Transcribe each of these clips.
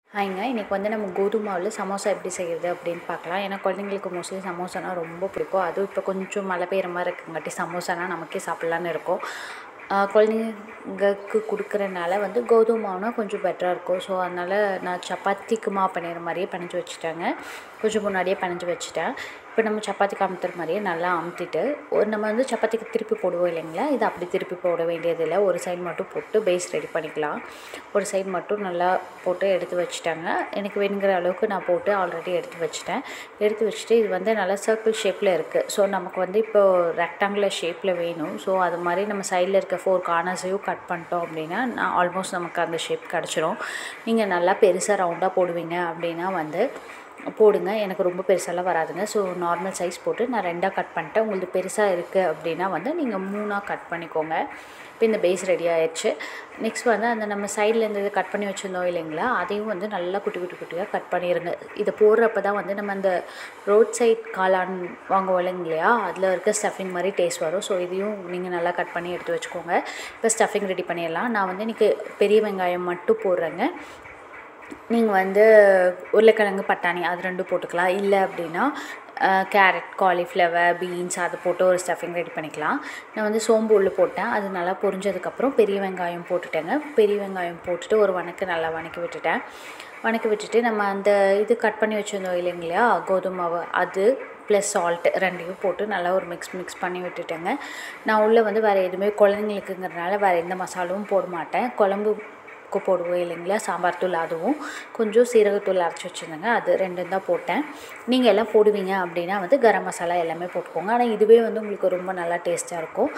ஹாய்ங்க இன்றைக்கி வந்து நம்ம கோதுமை மாவில் சமோசா எப்படி செய்கிறது அப்படின்னு பார்க்கலாம் ஏன்னா குழந்தைங்களுக்கு மோஸ்ட்லி சமோசானா ரொம்ப பிடிக்கும் அதுவும் இப்போ கொஞ்சம் மழை பெய்கிற மாதிரி இருக்குங்காட்டி சமோசானா நமக்கே சாப்பிட்லான்னு இருக்கும் ஆஹ் குழந்தைங்களுக்கு கொடுக்குறனால வந்து கோதுமை மாவுனா கொஞ்சம் பெட்டராக இருக்கும் ஸோ அதனால் நான் சப்பாத்திக்கு மாவு பண்ணிடுற மாதிரியே பிணைஞ்சு வச்சுட்டேங்க கொஞ்சம் முன்னாடியே பிணைஞ்சு வச்சுட்டேன் இப்போ நம்ம சப்பாத்திக்கு அமுத்துற மாதிரியே நல்லா அமுத்திட்டு ஒரு நம்ம வந்து சப்பாத்திக்கு திருப்பி போடுவோம் இல்லைங்களா இது அப்படி திருப்பி போட வேண்டியதில்லை ஒரு சைடு மட்டும் போட்டு பேஸ் ரெடி பண்ணிக்கலாம் ஒரு சைடு மட்டும் நல்லா போட்டு எடுத்து வச்சுட்டாங்க எனக்கு வேணுங்கிற அளவுக்கு நான் போட்டு ஆல்ரெடி எடுத்து வச்சுட்டேன் எடுத்து வச்சுட்டு இது வந்து நல்லா சர்க்கிள் ஷேப்பில் இருக்குது ஸோ நமக்கு வந்து இப்போ ரெக்டாங்குலர் ஷேப்பில் வேணும் ஸோ அது மாதிரி நம்ம சைடில் இருக்க ஃபோர் கார்னர்ஸையும் கட் பண்ணிட்டோம் அப்படின்னா நான் ஆல்மோஸ்ட் நமக்கு அந்த ஷேப் கிடச்சிரும் நீங்கள் நல்லா பெருசாக ரவுண்டாக போடுவீங்க அப்படின்னா வந்து போடுங்க எனக்கு ரொம்ப பெருசாலாம் வராதுங்க ஸோ நார்மல் சைஸ் போட்டு நான் ரெண்டாக கட் பண்ணிட்டேன் உங்களுக்கு பெருசாக இருக்குது அப்படின்னா வந்து நீங்கள் மூணாக கட் பண்ணிக்கோங்க இப்போ இந்த பேஸ் ரெடி ஆயிடுச்சு நெக்ஸ்ட் வந்து அந்த நம்ம சைடில் இருந்து இது கட் பண்ணி வச்சுருந்தோம் இல்லைங்களா அதையும் வந்து நல்லா குட்டி குட்டி குட்டியாக கட் பண்ணிடுங்க இதை போடுறப்ப தான் வந்து நம்ம அந்த ரோட் சைட் காளான் வாங்குவோம் இல்லைங்களா அதில் இருக்க ஸ்டஃபிங் மாதிரி டேஸ்ட் வரும் ஸோ இதையும் நீங்கள் நல்லா கட் பண்ணி எடுத்து வச்சுக்கோங்க இப்போ ஸ்டஃபிங் ரெடி பண்ணிடலாம் நான் வந்து இன்றைக்கி பெரிய வெங்காயம் மட்டும் போடுறேங்க நீங்கள் வந்து உருளைக்கிழங்கு பட்டாணி அது ரெண்டும் போட்டுக்கலாம் இல்லை அப்படின்னா கேரட் காலிஃப்ளவர் பீன்ஸ் அது போட்டு ஒரு ஸ்டஃபிங் ரெடி பண்ணிக்கலாம் நான் வந்து சோம்பு உள்ளே போட்டேன் அது நல்லா பொரிஞ்சதுக்கப்புறம் பெரிய வெங்காயம் போட்டுட்டேங்க பெரிய வெங்காயம் போட்டுட்டு ஒரு வணக்கு நல்லா வணக்கி விட்டுட்டேன் வணக்கி விட்டுட்டு நம்ம அந்த இது கட் பண்ணி வச்சுருந்தோம் இல்லைங்களா கோதுமை மாவு அது ப்ளஸ் சால்ட்டு ரெண்டையும் போட்டு நல்லா ஒரு மிக்ஸ் மிக்ஸ் பண்ணி விட்டுட்டேங்க நான் உள்ளே வந்து வேறு எதுவுமே குழந்தைங்களுக்குங்கிறதுனால வேறு எந்த மசாலாவும் போட மாட்டேன் குழம்பு உப்பு போடுவோம் இல்லைங்களா சாம்பார் தூள் அதுவும் கொஞ்சம் சீரகத்தூள் அரைச்சி வச்சுருந்தேங்க அது ரெண்டும் தான் போட்டேன் நீங்கள் எல்லாம் போடுவீங்க அப்படின்னா வந்து கரம் மசாலா எல்லாமே போட்டுக்கோங்க ஆனால் இதுவே வந்து உங்களுக்கு ரொம்ப நல்லா டேஸ்ட்டாக இருக்கும்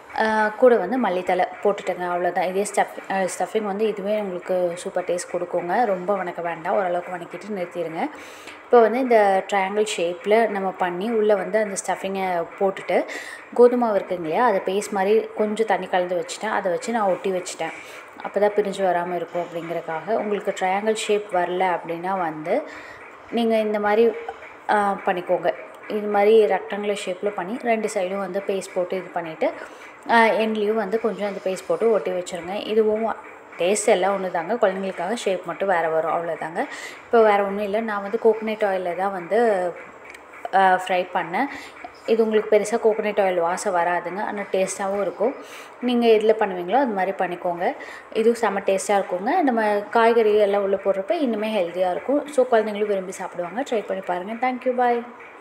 கூட வந்து மல்லித்தலை போட்டுட்டேங்க அவ்வளோதான் இதே ஸ்டஃப் ஸ்டஃபிங் வந்து இதுவே உங்களுக்கு சூப்பர் டேஸ்ட் கொடுக்குங்க ரொம்ப வணக்க வேண்டாம் ஓரளவுக்கு வணக்கிட்டு நிறுத்திடுங்க இப்போ வந்து இந்த ட்ரையாங்கிள் ஷேப்பில் நம்ம பண்ணி உள்ளே வந்து அந்த ஸ்டஃபிங்கை போட்டுட்டு கோதுமை இருக்குங்க இல்லையா அதை பேஸ்ட் மாதிரி கொஞ்சம் தண்ணி கலந்து வச்சுட்டேன் அதை வச்சு நான் ஒட்டி வச்சுட்டேன் அப்போ தான் பிரிஞ்சு வராமல் இருக்கும் அப்படிங்கிறக்காக உங்களுக்கு ட்ரையாங்கிள் ஷேப் வரல அப்படின்னா வந்து நீங்கள் இந்த மாதிரி பண்ணிக்கோங்க இது மாதிரி ரெக்டாங்குலர் ஷேப்பில் பண்ணி ரெண்டு சைடும் வந்து பேஸ்ட் போட்டு இது பண்ணிவிட்டு எண்ட்லேயும் வந்து கொஞ்சம் அந்த பேஸ்ட் போட்டு ஒட்டி வச்சுருங்க இதுவும் டேஸ்ட் எல்லாம் ஒன்று தாங்க குழந்தைங்களுக்காக ஷேப் மட்டும் வேறு வரும் அவ்வளோதாங்க இப்போ வேறு ஒன்றும் இல்லை நான் வந்து கோகோனட் ஆயிலில் தான் வந்து ஃப்ரை பண்ணேன் இது உங்களுக்கு பெருசாக கோகோனட் ஆயில் வாசம் வராதுங்க ஆனால் டேஸ்ட்டாகவும் இருக்கும் நீங்கள் எதில் பண்ணுவீங்களோ அது மாதிரி பண்ணிக்கோங்க இதுவும் செம்ம டேஸ்ட்டாக இருக்குங்க நம்ம காய்கறி எல்லாம் உள்ளே போடுறப்ப இன்னுமே ஹெல்த்தியாக இருக்கும் ஸோ குழந்தைங்களும் விரும்பி சாப்பிடுவாங்க ட்ரை பண்ணி பாருங்கள் தேங்க்யூ பாய்